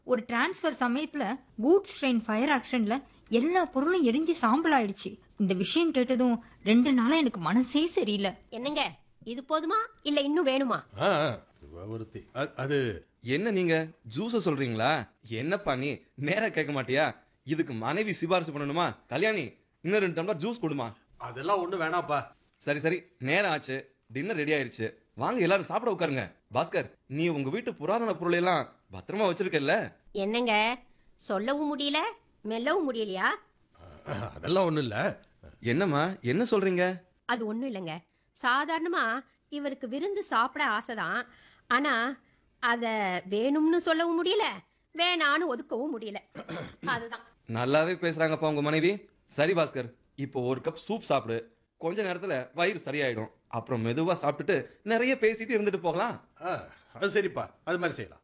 ஒரு டிரான்ஸ்ஃபர் சமயத்துல goods train fire ஆக்சிடென்ட்ல எல்லா பொருளும் எரிஞ்சு சாம்பல் ஆயிடுச்சு இந்த விஷயம் கேட்டதும் ரெண்டு நாளா எனக்கு மனசே சரியில்லை என்னங்க இது போதுமா இல்ல இன்னும் வேணுமா ஆ ஆ, ஒருத்தி அ- அது என்ன நீங்க ஜூஸ சொல்றீங்களா என்னப்பா நீ நேரா கேட்க மாட்டியா இதுக்கு மனைவி சிபாரிசு பண்ணணுமா கல்யாணி இன்னும் ரெண்டு டம்ளர் ஜூஸ் கொடுமா அதெல்லாம் ஒண்ணு வேணாப்பா சரி சரி நேரம் ஆச்சு டின்னர் ரெடி ஆயிருச்சு வாங்க எல்லாரும் சாப்பிட உட்காருங்க பாஸ்கர் நீ உங்க வீட்டு புராதன பொருளை எல்லாம் பத்திரமா வச்சிருக்கல்ல என்னங்க சொல்லவும் முடியல மெல்லவும் முடியலையா அதெல்லாம் ஒண்ணும் இல்ல என்னம்மா என்ன சொல்றீங்க அது ஒண்ணும் இல்லைங்க சாதாரணமா இவருக்கு விருந்து சாப்பிட ஆசைதான் ஆனா அத வேணும்னு சொல்லவும் முடியல வேணான்னு ஒதுக்கவும் முடியல அதுதான் நல்லாவே பேசுறாங்கப்பா உங்க மனைவி சரி பாஸ்கர் இப்போ ஒரு கப் சூப் சாப்பிடு கொஞ்ச நேரத்துல வயிறு சரியாயிடும் அப்புறம் மெதுவா சாப்பிட்டுட்டு நிறைய பேசிட்டு இருந்துட்டு போகலாம் ஆ, அது சரிப்பா அது மாதிரி செய்யலாம்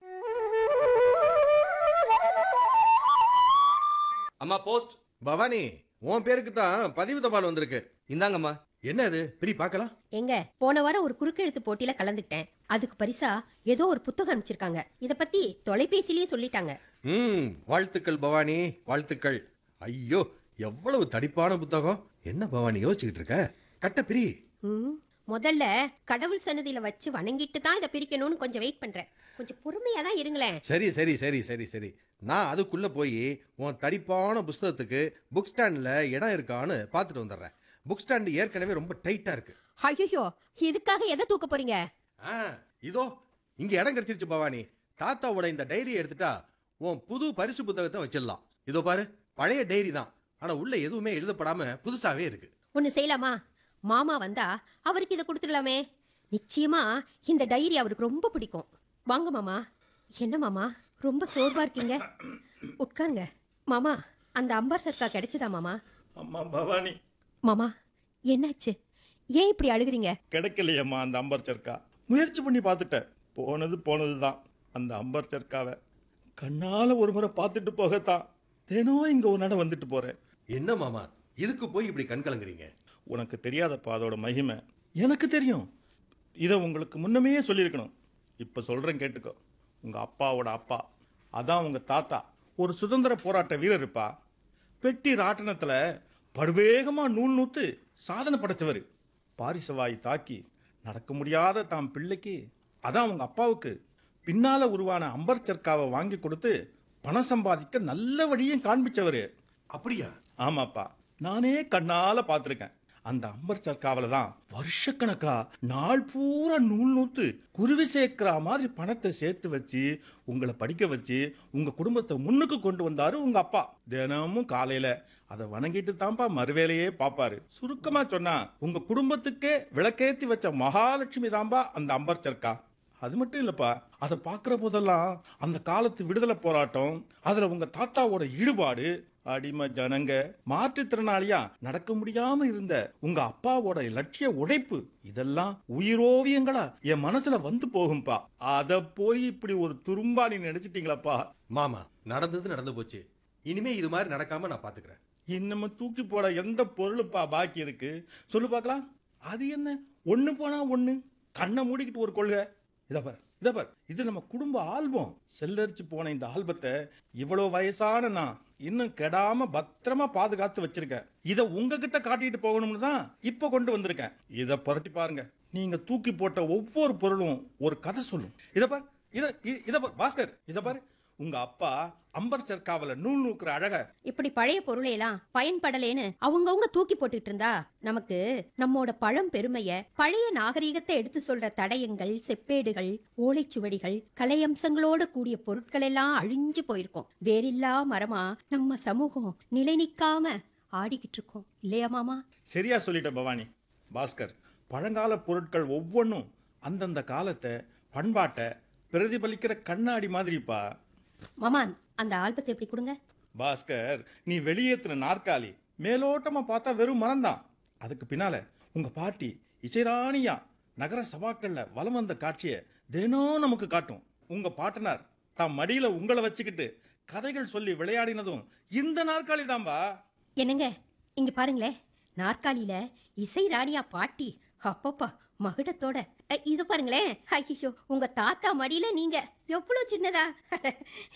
அம்மா போஸ்ட் பவானி உன் பேருக்கு தான் பதிவு தபால் வந்திருக்கு இந்தாங்கம்மா என்ன அது பிரி பார்க்கலாம் எங்க போன வாரம் ஒரு குறுக்கெழுத்து போட்டியில கலந்துக்கிட்டேன் அதுக்கு பரிசா ஏதோ ஒரு புத்தகம் அனுப்பிச்சிருக்காங்க இத பத்தி தொலைபேசியிலேயே சொல்லிட்டாங்க ம் வாழ்த்துக்கள் பவானி வாழ்த்துக்கள் ஐயோ எவ்வளவு தடிப்பான புத்தகம் என்ன பவானி யோசிச்சுக்கிட்டு இருக்க கட்ட பிரி ம், முதல்ல கடவுள் சன்னதியில வச்சு வணங்கிட்டு தான் இதை பிரிக்கணும்னு கொஞ்சம் வெயிட் பண்றேன் கொஞ்சம் பொறுமையா தான் இருங்களேன் சரி சரி சரி சரி சரி நான் அதுக்குள்ள போய் உன் தடிப்பான புஸ்தகத்துக்கு புக் ஸ்டாண்ட்ல இடம் இருக்கான்னு பார்த்துட்டு வந்துடுறேன் புக் ஸ்டாண்டு ஏற்கனவே ரொம்ப டைட்டா இருக்கு ஐயோ இதுக்காக எதை தூக்க போறீங்க ஆ இதோ இங்க இடம் கிடைச்சிருச்சு பவானி தாத்தாவோட இந்த டைரியை எடுத்துட்டா உன் புது பரிசு புத்தகத்தை வச்சிடலாம் இதோ பாரு பழைய டைரி தான் ஆனா உள்ள எதுவுமே எழுதப்படாம புதுசாவே இருக்கு ஒன்னு செய்யலாமா மாமா வந்தா அவருக்கு இதை கொடுத்துடலாமே நிச்சயமா இந்த டைரி அவருக்கு ரொம்ப பிடிக்கும் வாங்க மாமா என்ன மாமா ரொம்ப சோர்வா இருக்கீங்க உட்காருங்க மாமா அந்த அம்பார் சர்க்கா கிடைச்சதா மாமா அம்மா பவானி மாமா என்னாச்சு ஏன் இப்படி அழுகுறீங்க கிடைக்கலையம்மா அந்த அம்பர் சர்க்கா முயற்சி பண்ணி பார்த்துட்டேன் போனது போனது தான் அந்த அம்பர் சர்க்காவை கண்ணால ஒரு முறை பார்த்துட்டு போகத்தான் தினம் இங்க ஒரு நட வந்துட்டு போறேன் என்ன மாமா இதுக்கு போய் இப்படி கண் கலங்குறீங்க உனக்கு தெரியாதப்பா அதோட மகிமை எனக்கு தெரியும் இதை உங்களுக்கு முன்னமே சொல்லியிருக்கணும் இப்போ சொல்றேன் கேட்டுக்கோ உங்க அப்பாவோட அப்பா அதான் உங்க தாத்தா ஒரு சுதந்திர போராட்ட வீரருப்பா பெட்டி ராட்டனத்துல படுவேகமா நூல் நூத்து சாதனை படைச்சவர் பாரிசவாய் தாக்கி நடக்க முடியாத தாம் பிள்ளைக்கு அதான் உங்க அப்பாவுக்கு பின்னால உருவான அம்பர் சர்க்காவை வாங்கி கொடுத்து பணம் சம்பாதிக்க நல்ல வழியும் காண்பிச்சவரு அப்படியா ஆமாப்பா நானே கண்ணால பார்த்திருக்கேன் அந்த அம்பர் சர்க்காவில தான் வருஷக்கணக்கா நாள் பூரா நூல் நூத்து குருவி சேர்க்கிற மாதிரி பணத்தை சேர்த்து வச்சு உங்களை படிக்க வச்சு உங்க குடும்பத்தை முன்னுக்கு கொண்டு வந்தாரு உங்க அப்பா தினமும் காலையில அதை வணங்கிட்டு தான்ப்பா மறுவேலையே பாப்பாரு சுருக்கமா சொன்னா உங்க குடும்பத்துக்கே விளக்கேத்தி வச்ச மகாலட்சுமி தான்பா அந்த அம்பர் சர்க்கா அது மட்டும் இல்லப்பா அதை பார்க்குற போதெல்லாம் அந்த காலத்து விடுதலை போராட்டம் அதுல உங்க தாத்தாவோட ஈடுபாடு அடிமை ஜனங்க மாற்றுத்திறனாளியா நடக்க முடியாம இருந்த உங்க அப்பாவோட லட்சிய உழைப்பு இதெல்லாம் உயிரோவியங்களா என் மனசுல வந்து போகும்பா அத போய் இப்படி ஒரு துரும்பா நீ நினைச்சிட்டீங்களாப்பா மாமா நடந்தது நடந்து போச்சு இனிமே இது மாதிரி நடக்காம நான் பாத்துக்கிறேன் இன்னமும் தூக்கி போட எந்த பொருளுப்பா பாக்கி இருக்கு சொல்லு பார்க்கலாம் அது என்ன ஒண்ணு போனா ஒண்ணு கண்ணை மூடிக்கிட்டு ஒரு கொள்கை இத பார் இத பார் இது நம்ம குடும்ப ஆல்பம் செல்லரிச்சு போன இந்த ஆல்பத்தை இவ்வளவு வயசான நான் இன்னும் கெடாம பத்திரமா பாதுகாத்து வச்சிருக்கேன் இத உங்ககிட்ட காட்டிட்டு போகணும்னு தான் இப்ப கொண்டு வந்திருக்கேன் இத புரட்டி பாருங்க நீங்க தூக்கி போட்ட ஒவ்வொரு பொருளும் ஒரு கதை சொல்லும் இத பார் இத இ- இத பார் பாஸ்கர் இத பாரு உங்க அப்பா அம்பர் சர்க்காவில நூல் நூக்குற அழக இப்படி பழைய பொருளை எல்லாம் பயன்படலேன்னு அவங்கவங்க தூக்கி போட்டுட்டு இருந்தா நமக்கு நம்மோட பழம் பெருமைய பழைய நாகரீகத்தை எடுத்து சொல்ற தடயங்கள் செப்பேடுகள் ஓலைச்சுவடிகள் கலையம்சங்களோட கூடிய பொருட்கள் எல்லாம் அழிஞ்சு போயிருக்கும் வேறில்லா மரமா நம்ம சமூகம் நிலை நிக்காம ஆடிக்கிட்டு இருக்கோம் இல்லையா மாமா சரியா சொல்லிட்ட பவானி பாஸ்கர் பழங்கால பொருட்கள் ஒவ்வொன்றும் அந்தந்த காலத்தை பண்பாட்டை பிரதிபலிக்கிற கண்ணாடி மாதிரிப்பா மாமா அந்த ஆல்பத்தை எப்படி கொடுங்க பாஸ்கர் நீ வெளியேற்றின நாற்காலி மேலோட்டமா பார்த்தா வெறும் மரம்தான் அதுக்கு பின்னால உங்க பாட்டி இசைராணியா நகர சபாக்கள்ல வலம் வந்த காட்சியை தினம் நமக்கு காட்டும் உங்க பாட்டனார் தாம் மடியில உங்களை வச்சுக்கிட்டு கதைகள் சொல்லி விளையாடினதும் இந்த நாற்காலி தான்பா என்னங்க இங்க பாருங்களேன் நாற்காலியில இசை ராணியா பாட்டி அப்பப்பா மகுடத்தோட அ, இது பாருங்களேன் ஐயோ உங்க தாத்தா மடியில நீங்க எவ்வளவு சின்னதா